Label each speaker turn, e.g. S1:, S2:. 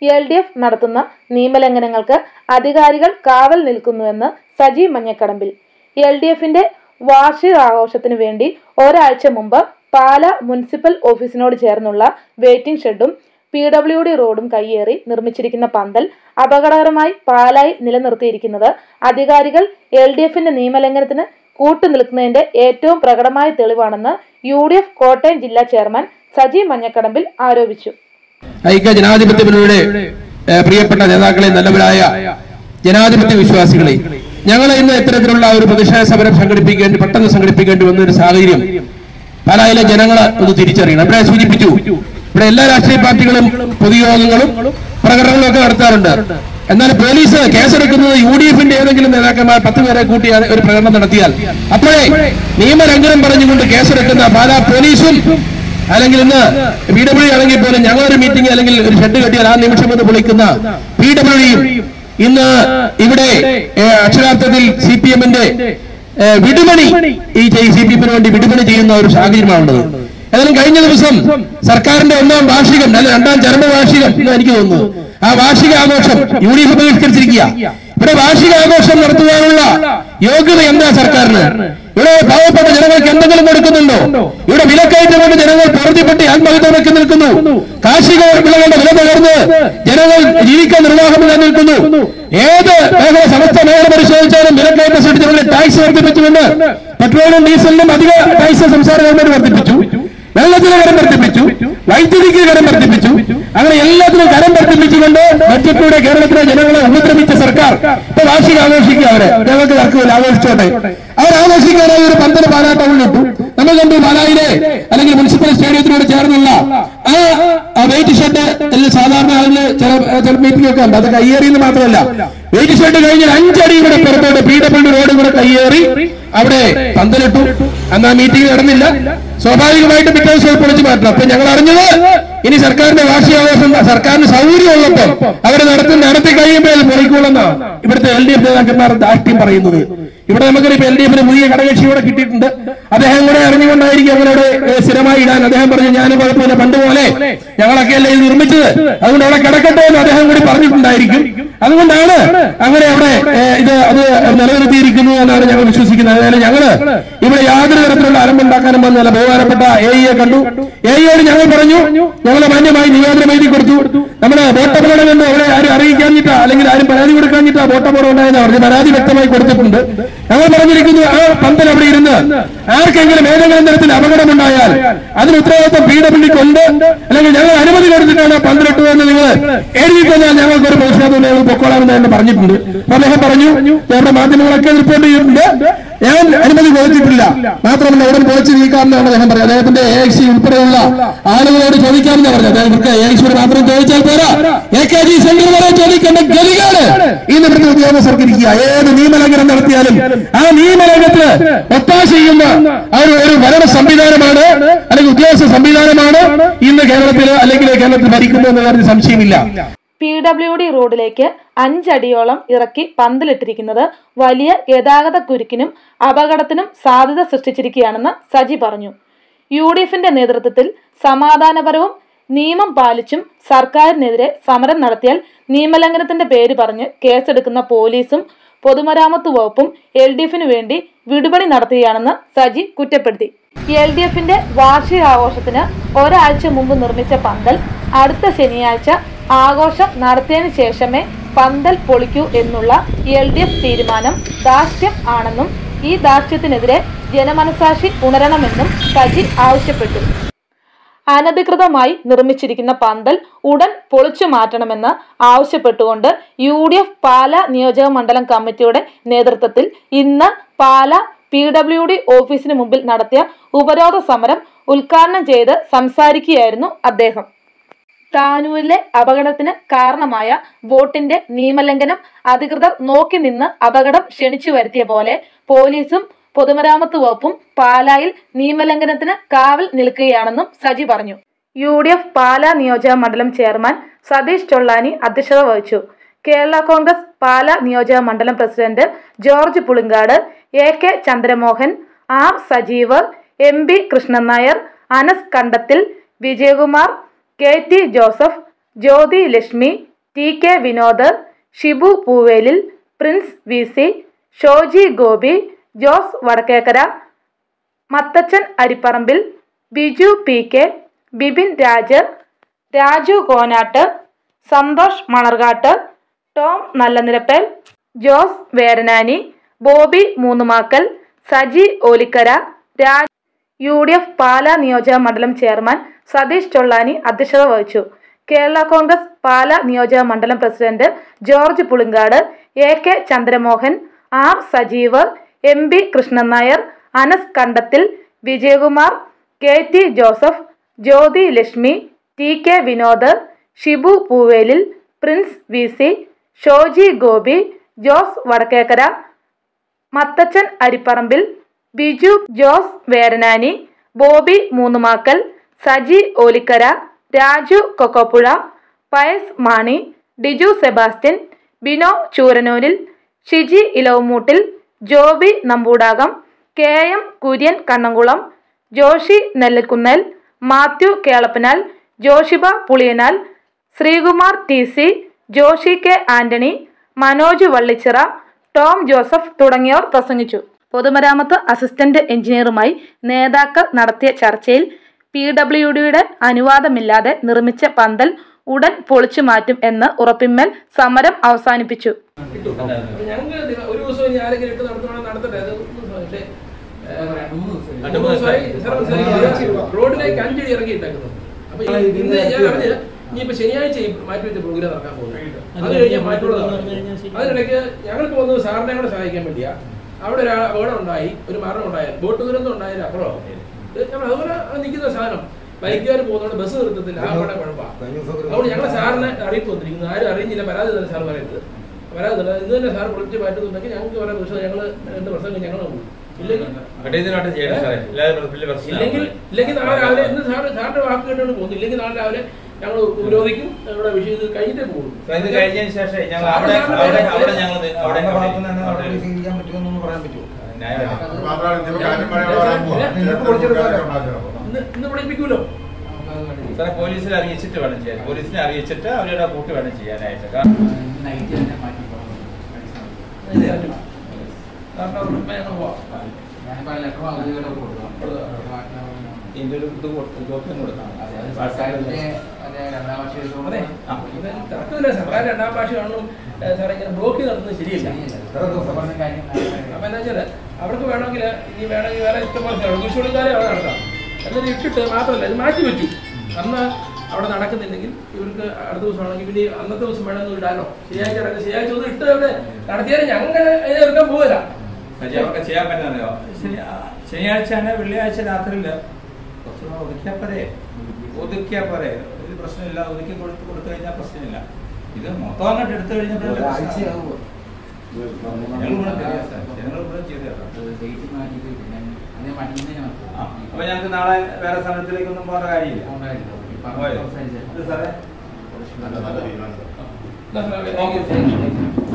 S1: L D F നടത്തുന്ന നിയമലംഘനങ്ങൾക്ക് അധികാരികൾ കാവൽ നിൽക്കുന്നുവെന്ന് സജി മഞ്ഞക്കടമ്പിൽ എൽ ഡി എഫിന്റെ വാർഷികാഘോഷത്തിനു വേണ്ടി ഒരാഴ്ച മുമ്പ് പാല മുനിസിപ്പൽ ഓഫീസിനോട് ചേർന്നുള്ള വെയിറ്റിംഗ് ഷെഡും പി ഡബ്ല്യു ഡി റോഡും കയ്യേറി നിർമ്മിച്ചിരിക്കുന്ന പന്തൽ അപകടകരമായി പാലായി നിലനിർത്തിയിരിക്കുന്നത് അധികാരികൾ എൽ ഡി എഫിന്റെ നിയമലംഘനത്തിന് കൂട്ടുനിൽക്കുന്നതിന്റെ ഏറ്റവും പ്രകടമായ തെളിവാണെന്ന് യു ഡി എഫ് കോട്ടയം ജില്ലാ ചെയർമാൻ സജി മഞ്ഞക്കടമ്പിൽ ആരോപിച്ചു
S2: ഐക്യ ജനാധിപത്യ മുന്നണിയുടെ ഏഹ്, പ്രിയപ്പെട്ട നേതാക്കളെ നല്ലവരായ ജനാധിപത്യ വിശ്വാസികളെ ഞങ്ങൾ ഇന്ന് ഇത്തരത്തിലുള്ള ഒരു പ്രതിഷേധ സമരം സംഘടിപ്പിക്കേണ്ടി പെട്ടെന്ന് സംഘടിപ്പിക്കേണ്ടി വന്ന ഒരു സാഹചര്യം പാലായിലെ ജനങ്ങളെ ഒന്ന് തിരിച്ചറിയണം ഇവിടെ സൂചിപ്പിച്ചു ഇവിടെ എല്ലാ രാഷ്ട്രീയ പാർട്ടികളും പൊതുയോഗങ്ങളും പ്രകടനങ്ങളും ഒക്കെ നടത്താറുണ്ട് എന്നാൽ പോലീസ് കേസെടുക്കുന്നത് യു ഡി എഫിന്റെ ഏതെങ്കിലും നേതാക്കന്മാർ പത്ത് പേരെ കൂട്ടി ഒരു പ്രകടനം നടത്തിയാൽ അപ്പോഴേ നിയമലംഘനം പറഞ്ഞുകൊണ്ട് കേസെടുക്കുന്ന പാലാ പോലീസും അല്ലെങ്കിൽ ഇന്ന് പി ഡബ്ല്യു ആണെങ്കിൽ പോലും ഞങ്ങളൊരു മീറ്റിംഗ് അല്ലെങ്കിൽ ഒരു ഷെഡ് കെട്ടിയാൽ ആ നിമിഷം കൊണ്ട് വിളിക്കുന്ന പി ഡബ്ല്യുയും ഇന്ന് ഇവിടെ ഏ, അക്ഷരാർത്ഥത്തിൽ സി പി എമ്മിന്റെ വിടുമണി ഈ സി പി എമ്മിന് വേണ്ടി വിടുമണി ചെയ്യുന്ന ഒരു സാഹചര്യമാണുള്ളത് ഏതായാലും കഴിഞ്ഞ ദിവസം സർക്കാരിന്റെ ഒന്നാം വാർഷികം അല്ല രണ്ടാം ചരമവാർഷികം എന്ന് എനിക്ക് തോന്നുന്നു ആ വാർഷിക ആഘോഷം യു ഡി എഫ് ബഹിഷ്കരിച്ചിരിക്കുക ഇവിടെ വാർഷിക ആഘോഷം നടത്തുവാനുള്ള യോഗ്യത എന്താ സർക്കാരിന് ഇവിടെ പാവപ്പെട്ട ജനങ്ങൾക്ക് എന്തെങ്കിലും കൊടുക്കുന്നുണ്ടോ ഇവിടെ വിലക്കയറ്റം കൊണ്ട് ജനങ്ങൾ പ്രവൃത്തിപ്പെട്ട് ആത്മഹത്യക്ക് നിൽക്കുന്നു കാർഷിക വിളകളുടെ വില തകർന്ന് ജനങ്ങൾ ജീവിക്കാൻ നിർവാഹമില്ലാതെ നിൽക്കുന്നു ഏത് മേഖല സമസ്ത മേഖല പരിശോധിച്ചാലും വിലക്കയറ്റം സൃഷ്ടിച്ച് ജനങ്ങളെ ടാക്സ് വർദ്ധിപ്പിച്ചുകൊണ്ട് പെട്രോളും ഡീസലിനും അധിക ടാക്സ് സംസ്ഥാന ഗവൺമെന്റ് വർദ്ധിപ്പിച്ചു വെള്ളത്തിന് കരം വർദ്ധിപ്പിച്ചു വൈദ്യുതിക്ക് കരം വർദ്ധിപ്പിച്ചു അങ്ങനെ എല്ലാത്തിനും കരം വർദ്ധിപ്പിച്ചുകൊണ്ട് ബഡ്ജറ്റിലൂടെ കേരളത്തിലെ ജനങ്ങളെ ഉപദ്രവിച്ച സർക്കാർ ഇപ്പൊ വാർഷിക ആഘോഷിക്കുക അവരെ ഞങ്ങൾക്ക് തർക്കമില്ല ആഘോഷിച്ചോട്ടെ അവർ ആഘോഷിക്കാനായി ഒരു പന്തല് പാലാ ടൗണിലിട്ടു നമ്മൾ കണ്ടു പാലായിലെ അല്ലെങ്കിൽ മുനിസിപ്പൽ സ്റ്റേഡിയത്തിനോട് ചേർന്നുള്ള ആ വെയിറ്റ് ഷെഡ് എല്ലാം സാധാരണ അതിന് ചില ചില മീറ്റിംഗ് ഒക്കെ ഉണ്ട് അത് കയ്യേറിയെന്ന് മാത്രമല്ല വെയിറ്റ് ഷെഡ് കഴിഞ്ഞ് അഞ്ചടി കൂടെ പുറത്തോട്ട് പി ഡബ്ല്യു റോഡ് കൂടെ കയ്യേറി അവിടെ പന്തലിട്ടു അന്ന് ആ മീറ്റിംഗ് നടന്നില്ല സ്വാഭാവികമായിട്ടും പിറ്റേ ദിവസം പൊളിച്ചു മാറ്റണം അപ്പൊ ഞങ്ങൾ അറിഞ്ഞത് ഇനി സർക്കാരിന്റെ വാർഷികാഘോഷം സർക്കാരിന് സൗകര്യമുള്ളപ്പോൾ അവർ നടത്തി നടത്തി കഴിയുമ്പോൾ അത് പൊളിക്കൂടെന്നാണ് ഇവിടുത്തെ എൽ ഡി എഫ് നേതാക്കന്മാർ ദാഷ്ട്യം പറയുന്നത് ഇവിടെ നമുക്കൊരു എൽ ഡി എഫിന് പുതിയ ഘടകകക്ഷി കൂടെ കിട്ടിയിട്ടുണ്ട് അദ്ദേഹം കൂടെ അറിഞ്ഞുകൊണ്ടായിരിക്കും അവരോട് ഏഹ്, സ്ഥിരമായി ഇടാൻ അദ്ദേഹം പറഞ്ഞു ഞാനും കുഴപ്പമില്ല പണ്ട് പോലെ ഞങ്ങളൊക്കെ അല്ലേ ഇത് നിർമ്മിച്ചത് അതുകൊണ്ട് അവിടെ കിടക്കട്ടെ എന്ന് അദ്ദേഹം കൂടി പറഞ്ഞിട്ടുണ്ടായിരിക്കും അതുകൊണ്ടാണ് അങ്ങനെ അവിടെ ഏഹ്, ഇത് അത് നിലനിർത്തിയിരിക്കുന്നു എന്നാണ് ഞങ്ങൾ വിശ്വസിക്കുന്നത് അതായത് ഞങ്ങള് ഇവിടെ യാതൊരു തരത്തിലുള്ള അലമ്പുണ്ടാക്കാനും വന്നല്ല ബഹുമാനപ്പെട്ട എ ഇയെ കണ്ടു എ ഇയോട് ഞങ്ങൾ പറഞ്ഞു ഞങ്ങൾ മാന്യമായി നിവേദനം എഴുതി കൊടുത്തു നമ്മുടെ വോട്ടപകടം എന്ന് അവിടെ ആരും അറിയിക്കാഞ്ഞിട്ടാ അല്ലെങ്കിൽ ആരും പരാതി കൊടുക്കാഞ്ഞിട്ടാ വോട്ടപകടം ഉണ്ടായെന്ന് പറഞ്ഞു പരാതി വ്യക്തമായി കൊടുത്തിട്ടുണ്ട് ഞങ്ങൾ പറഞ്ഞിരിക്കുന്നു ആ പന്തൽ അവിടെ ഇരുന്ന് ആർക്കെങ്കിലും ഏതെങ്കിലും തരത്തിൽ അപകടമുണ്ടായാൽ അതിന് ഉത്തരവാദിത്വം പി ഡബ്ല്യുക്ക് ഉണ്ട് അല്ലെങ്കിൽ ഞങ്ങൾ അനുമതി കൊടുത്തിട്ടാണ് ആ പന്തലിട്ടതെന്ന് നിങ്ങൾ എഴുതി തന്നാൽ ഞങ്ങൾക്ക് ഒരു പ്രതിഷേധം ഞങ്ങൾ പൊക്കോളാമെന്ന് തന്നെ പറഞ്ഞിട്ടുണ്ട് അപ്പൊ അദ്ദേഹം പറഞ്ഞു നമ്മുടെ മാധ്യമങ്ങളൊക്കെ റിപ്പോർട്ട് ചെയ്തിട്ടുണ്ട് ഞാൻ അനുമതി കൊടുത്തിട്ടില്ല മാത്രമല്ല ഉടൻ പൊളിച്ചു നീക്കാമെന്നാണ് അദ്ദേഹം പറഞ്ഞത് അദ്ദേഹത്തിന്റെ എ എക്സി ഉൾപ്പെടെയുള്ള ആളുകളോട് ചോദിക്കാമെന്ന് പറഞ്ഞത് അദ്ദേഹം എ എക്സിയോട് മാത്രം ചോദിച്ചാൽ പോരാ എ കെ ജി സെന്റർ വരെ ചോദിക്കേണ്ട ഗതികാണ് ഇന്ന് ഇവിടുത്തെ ഉദ്യോഗസ്ഥർക്ക് ഇരിക്കുക ഏത് നിയമലംഘനം നടത്തിയാലും ആ നിയമലംഘനത്തിന് ഒത്താശ ചെയ്യുന്ന ആ ഒരു ഒരു ഭരണ സംവിധാനമാണ് അല്ലെങ്കിൽ ഉദ്യോഗസ്ഥ സംവിധാനമാണ് ഇന്ന് കേരളത്തിൽ അല്ലെങ്കിൽ കേരളത്തിൽ ഭരിക്കുന്നു എന്ന കാര്യത്തിൽ സംശയമില്ല
S1: പി ഡബ്ല്യു ഡി റോഡിലേക്ക് അഞ്ചടിയോളം ഇറക്കി പന്തലിട്ടിരിക്കുന്നത് വലിയ ഗതാഗത കുരുക്കിനും അപകടത്തിനും സാധ്യത സൃഷ്ടിച്ചിരിക്കുകയാണെന്ന് സജി പറഞ്ഞു യു ഡി എഫിന്റെ നേതൃത്വത്തിൽ സമാധാനപരവും നിയമം പാലിച്ചും സർക്കാരിനെതിരെ സമരം നടത്തിയാൽ നിയമലംഘനത്തിന്റെ പേര് പറഞ്ഞ് കേസെടുക്കുന്ന പോലീസും പൊതുമരാമത്ത് വകുപ്പും എൽ ഡി എഫിനു വേണ്ടി വിടുപണി നടത്തുകയാണെന്ന് സജി കുറ്റപ്പെടുത്തി എൽ ഡി എഫിന്റെ വാർഷികാഘോഷത്തിന് ഒരാഴ്ച മുമ്പ് നിർമ്മിച്ച പന്തൽ അടുത്ത ശനിയാഴ്ച ആഘോഷം നടത്തിയതിനു ശേഷമേ പന്തൽ പൊളിക്കൂ എന്നുള്ള എൽ ഡി എഫ് തീരുമാനം ദാഷ്ട്യം ആണെന്നും ഈ ദാഷ്ട്യത്തിനെതിരെ ജനമനസാക്ഷി ഉണരണമെന്നും സജി ആവശ്യപ്പെട്ടു അനധികൃതമായി നിർമ്മിച്ചിരിക്കുന്ന പന്തൽ ഉടൻ പൊളിച്ചു മാറ്റണമെന്ന് ആവശ്യപ്പെട്ടുകൊണ്ട് യു ഡി എഫ് പാല നിയോജക മണ്ഡലം കമ്മിറ്റിയുടെ നേതൃത്വത്തിൽ ഇന്ന് പാല പി ഡബ്ല്യു ഡി ഓഫീസിന് മുമ്പിൽ നടത്തിയ ഉപരോധ സമരം ഉദ്ഘാടനം ചെയ്ത് സംസാരിക്കുകയായിരുന്നു അദ്ദേഹം താനൂരിലെ അപകടത്തിന് കാരണമായ ബോട്ടിന്റെ നിയമലംഘനം അധികൃതർ നോക്കി നിന്ന് അപകടം ക്ഷണിച്ചു വരുത്തിയ പോലെ പോലീസും പൊതുമരാമത്ത് വകുപ്പും പാലായിൽ നിയമലംഘനത്തിന് കാവൽ നിൽക്കുകയാണെന്നും സജി പറഞ്ഞു യു ഡി എഫ് പാലാ നിയോജക മണ്ഡലം ചെയർമാൻ സതീഷ് ചൊള്ളാനി അധ്യക്ഷത വഹിച്ചു കേരള കോൺഗ്രസ് പാലാ നിയോജക മണ്ഡലം president George Pulinkad A K Chandramohan R Sajeev M B Krishnan Nair Anas Kandathil Vijayakumar K T Joseph Jyothi Lakshmi T K Vinod Shibu Poovelil Prince V C Shoji Gopi Jose Vadakkekara Mathachan Aripparambil Biju P K Bibin Raj Raju Konattu Santhosh Manarkad Tom Nallanirappel Jose Veranani Bobby Moonnumakkal Saji Olikkara Raj U D F Pala നിയോജക മണ്ഡലം ചെയർമാൻ സതീഷ് ചൊള്ളാനി അധ്യക്ഷത വഹിച്ചു കേരള കോൺഗ്രസ് പാലാ നിയോജക മണ്ഡലം president George Pulinkad A K Chandramohan R Sajeev M B Krishnan Nair Anas Kandathil Vijayakumar K T Joseph Jyothi Lakshmi T K Vinod Shibu Poovelil Prince V C Shoji Gopi Jose Vadakkekara Mathachan Aripparambil Biju Jose Veranani Bobby Moonnumakkal Saji Olikkara Raju Kokkoppuzha Pius Mani Diju Sebastian Bino Chooranooril Shiji Elavumoottil Joby Nambudakam K M Kurian Kannamkulam Joshi Nellikkunnel Mathew Kelappanal Joshiba Puliyanal Sreekumar T C Joshi K Antony Manoj Vallichira Tom Joseph തുടങ്ങിയവർ പ്രസംഗിച്ചു പൊതുമരാമത്ത് assistant എഞ്ചിനീയറുമായി നേതാക്കൾ നടത്തിയ ചർച്ചയിൽ പി ഡബ്ല്യു ഡിയുടെ അനുവാദമില്ലാതെ നിർമ്മിച്ച പന്തൽ ഉടൻ പൊളിച്ചു മാറ്റും എന്ന് ഉറപ്പിന്മേൽ സമരം അവസാനിപ്പിച്ചു
S2: കിട്ടും അപ്പൊ ഞങ്ങൾ ദിവ- ഒരു ദിവസം ഇനി ആരെങ്കിലും ഇട്ട് നടത്തണം നടത്തട്ടെ അത് മൂന്ന് ദിവസം അല്ലേ? ഏഹ്, മൂന്ന് ദിവസമായി സാർ മനസ്സിലാക്കിയില്ല. റോഡിലേക്ക് അഞ്ചടി ഇറങ്ങിയിട്ടേക്കുന്നത് അപ്പൊ ഈ- ഇന്ന് ഞാൻ അറിഞ്ഞ് ഇനിയിപ്പോ ശനിയാഴ്ച ഈ മാറ്റി വെച്ച പ്രോഗ്രാം നടക്കാൻ പോകുന്നത് അത് കഴിഞ്ഞാൽ മാറ്റുള്ളത് അതിനിടയ്ക്ക് ഞങ്ങൾക്ക് പോകുന്നത് സാറിനെ കൂടെ സഹായിക്കാൻ വേണ്ടിയാ അവിടെ ഒരു അപകടം ഉണ്ടായി ഒരു മരണം ഉണ്ടായാൽ ബോട്ട് ദുരന്തം ഉണ്ടായാലും അപ്പുറം നമ്മൾ അതുപോലെ നിൽക്കുന്ന സാധനം ബൈക്കുകാർ പോകുന്നതുകൊണ്ട് ബസ് നിർത്തത്തില്ല ആ അവിടെ കുഴപ്പമാണ് അതുകൊണ്ട് ഞങ്ങൾ സാറിന് അറിയിപ്പ് വന്നിരിക്കുന്നു ആരും അറിയുന്നില്ല പരാതി തന്നെ സാർ പറയുന്നത് പരാതി തന്നെ ഇന്ന് തന്നെ സാർ പൊളിച്ച് മാറ്റുന്നുണ്ടെങ്കിൽ ഞങ്ങൾക്ക് പറയാൻ ദിവസം ഞങ്ങൾ രണ്ട് പ്രസംഗം ഞങ്ങൾ പോകും ഇല്ലെങ്കിൽ
S3: കഠിനമായിട്ട് ചെയ്യണം സാറേ എല്ലാവരും വലിയ പ്രശ്നമാണ്.
S2: ഇല്ലെങ്കിൽ ഇല്ലെങ്കിൽ നാളെ രാവിലെ ഇന്ന് സാറ് സാറിന്റെ വാക്ക് കേട്ടുകൊണ്ട് പോകുന്നു ഇല്ലെങ്കിൽ നാളെ രാവിലെ ഞങ്ങൾ ഉപരോധിക്കും ഇവിടെ വിഷയം ഇത് കഴിഞ്ഞിട്ടേ പോകും
S3: സാർ, ഇത് കഴിഞ്ഞതിന് ശേഷം ഞങ്ങൾ അവിടെ അവിടെ അവിടെ ഞങ്ങൾ അവിടെ
S4: അവരുടെ ഭാഗത്ത് നിന്ന് തന്നെ
S3: അവിടെ
S4: നടപടി സ്വീകരിക്കാൻ പറ്റുമെന്നൊന്ന് പറയാൻ പറ്റുമോ
S3: ന്യായമല്ല.
S2: ഇന്ന് ഇന്ന് വിളിപ്പിക്കൂലോ
S3: സാറേ പോലീസിനെ അറിയിച്ചിട്ട് വേണം ചെയ്യാൻ പോലീസിനെ അറിയിച്ചിട്ട് അവരുടെ കൂട്ടി വേണം ചെയ്യാനായിട്ട് കാരണം
S2: കാരണം അവിടെ ഞങ്ങൾ പോവാം
S3: ഇതിന്റെ ഒരു ഇത് കൊടുത്ത് കോപ്പിയും കൊടുക്കണം
S2: അതെ
S3: ആ.
S2: ഇത് തർക്കമില്ല സാറേ രണ്ടാം ഭാഷ കാണും സാറേ ഇങ്ങനെ ബ്ലോക്ക് നടത്തുന്നത് ശരിയല്ല
S4: എത്ര ദിവസം
S2: അപ്പൊ എന്താ വെച്ചാല് അവർക്ക് വേണമെങ്കിൽ ഇനി വേണമെങ്കിൽ വേറെ ഇഷ്ടംപോലെ സ്ഥലം കുരിശുപള്ളിക്കാരെ അവിടെ നടത്താം എന്നിട്ട് ഇട്ടിട്ട് മാത്രമല്ല ഇത് മാറ്റി വെച്ചു അന്ന് അവിടെ നടക്കുന്നില്ലെങ്കിൽ ഇവർക്ക് അടുത്ത ദിവസം ആണെങ്കിൽ പിന്നെ അന്നത്തെ ദിവസം വേണമെന്ന് ഇടാനോ ശനിയാഴ്ച നടക്കുക ശനിയാഴ്ച ഒന്ന് ഇട്ട് അവിടെ നടത്തിയാലും ഞങ്ങൾ അതിനെ എടുക്കാൻ പോകില്ല
S3: സജി, അവർക്ക് ചെയ്യാൻ പറ്റുന്നതോ ശനിയാഴ്ച ആണ് വെള്ളിയാഴ്ച രാത്രിയില് കുറച്ചുകൂടെ ഒതുക്കിയാ പോരെ ഒതുക്കിയാ പോരെ ഒരു പ്രശ്നമില്ല ഒതുക്കി കൊടുത്ത് കൊടുത്തു കഴിഞ്ഞാൽ പ്രശ്നമില്ല ഇത് മൊത്തം അങ്ങോട്ട് എടുത്തു കഴിഞ്ഞപ്പോൾ
S4: ആഴ്ചയാകുമോ
S3: ഞങ്ങൾ കൂടെ തരാം സാർ ഞങ്ങൾ കൂടെ ചെയ്തു തരാം ആ, അപ്പൊ ഞങ്ങൾക്ക് നാളെ വേറെ സ്ഥലത്തിലേക്കൊന്നും പോകേണ്ട കാര്യമില്ല പോയോ? ഇത് സാറേ
S2: എന്നാ സാറേ,